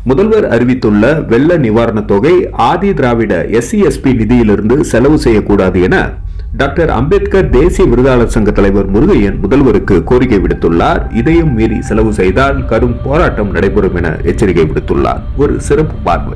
முதல்வர் அறிவித்துள்ள வெள்ள நிவாரணத் தொகை ஆதி திராவிட எஸ்சி எஸ்பி நிதியிலிருந்து செலவு செய்யக்கூடாது என டாக்டர் அம்பேத்கர் தேசிய விருதாளர் சங்க தலைவர் முருகையன் முதல்வருக்கு கோரிக்கை விடுத்துள்ளார் இதையும் மீறி செலவு செய்தால் கடும் போராட்டம் நடைபெறும் என எச்சரிக்கை விடுத்துள்ளார் ஒரு சிறப்பு பார்வை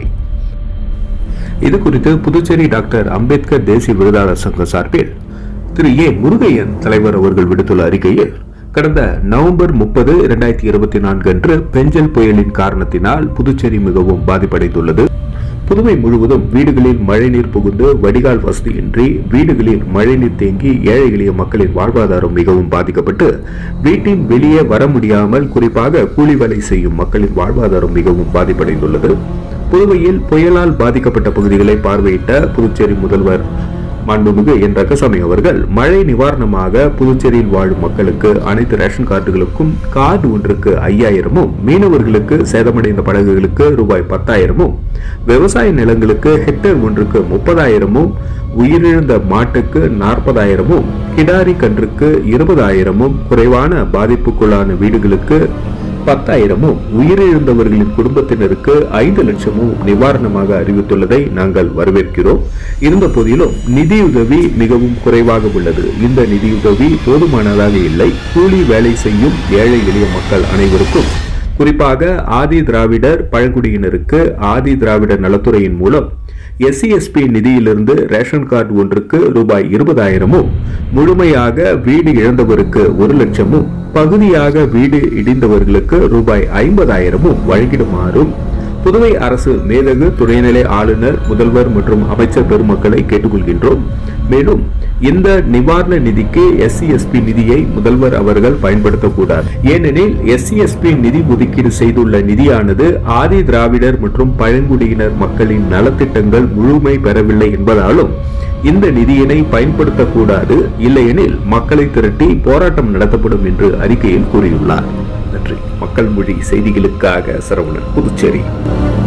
இது குறித்து புதுச்சேரி டாக்டர் அம்பேத்கர் தேசிய விருதாளர் சங்க சார்பில் திரு ஏ முருகையன் தலைவர் அவர்கள் விடுத்துள்ள அறிக்கையில் கடந்த நவம்பர் முப்பது இரண்டாயிரத்தி இருபத்தி நான்கு அன்று பெஞ்சல் புயலின் காரணத்தினால் புதுச்சேரி மிகவும் பாதிப்படைந்துள்ளது புதுவை முழுவதும் வீடுகளில் மழைநீர் புகுந்து வடிகால் வசதியின்றி வீடுகளில் மழைநீர் தேங்கி ஏழை எளிய மக்களின் வாழ்வாதாரம் மிகவும் பாதிக்கப்பட்டு வீட்டின் வெளியே வர முடியாமல் குறிப்பாக கூலி வேலை செய்யும் மக்களின் வாழ்வாதாரம் மிகவும் பாதிப்படைந்துள்ளது புதுவையில் புயலால் பாதிக்கப்பட்ட பகுதிகளை பார்வையிட்ட புதுச்சேரி முதல்வர் மாண்புமிகு என் ரங்கசாமி அவர்கள் மழை நிவாரணமாக புதுச்சேரியில் வாழும் மக்களுக்கு அனைத்து ரேஷன் கார்டுகளுக்கும் கார்டு ஒன்றுக்கு ஐயாயிரமும் மீனவர்களுக்கு சேதமடைந்த படகுகளுக்கு ரூபாய் பத்தாயிரமும் விவசாய நிலங்களுக்கு ஹெக்டேர் ஒன்றுக்கு முப்பதாயிரமும் உயிரிழந்த மாட்டுக்கு நாற்பதாயிரமும் கிடாரி கன்றுக்கு இருபதாயிரமும் குறைவான பாதிப்புக்குள்ளான வீடுகளுக்கு பத்தாயிரமும் உயிரிழந்தவர்களின் குடும்பத்தினருக்கு ஐந்து லட்சமும் நிவாரணமாக அறிவித்துள்ளதை நாங்கள் வரவேற்கிறோம் இருந்த போதிலும் நிதியுதவி மிகவும் குறைவாக உள்ளது இந்த நிதியுதவி போதுமானதாக இல்லை கூலி வேலை செய்யும் ஏழை எளிய மக்கள் அனைவருக்கும் குறிப்பாக ஆதி திராவிடர் பழங்குடியினருக்கு ஆதி திராவிடர் நலத்துறையின் மூலம் எஸ்சி எஸ்பி நிதியிலிருந்து ரேஷன் கார்டு ஒன்றுக்கு ரூபாய் இருபதாயிரமும் முழுமையாக வீடு இழந்தவருக்கு ஒரு லட்சமும் பகுதியாக வீடு இடிந்தவர்களுக்கு ரூபாய் ஐம்பதாயிரமும் வழங்கிடுமாறும் புதுவை அரசு மேதகு துணைநிலை ஆளுநர் முதல்வர் மற்றும் அமைச்சர் பெருமக்களை கேட்டுக்கொள்கின்றோம் மேலும் இந்த நிவாரண நிதிக்கு எஸ்சி எஸ்பி நிதியை முதல்வர் அவர்கள் பயன்படுத்தக்கூடாது ஏனெனில் எஸ்சி எஸ்பி நிதி ஒதுக்கீடு செய்துள்ள நிதியானது ஆதி திராவிடர் மற்றும் பழங்குடியினர் மக்களின் நலத்திட்டங்கள் முழுமை பெறவில்லை என்பதாலும் இந்த நிதியினை பயன்படுத்தக்கூடாது இல்லையெனில் மக்களை திரட்டி போராட்டம் நடத்தப்படும் என்று அறிக்கையில் கூறியுள்ளார் நன்றி மக்கள் மொழி செய்திகளுக்காக சரவணன் புதுச்சேரி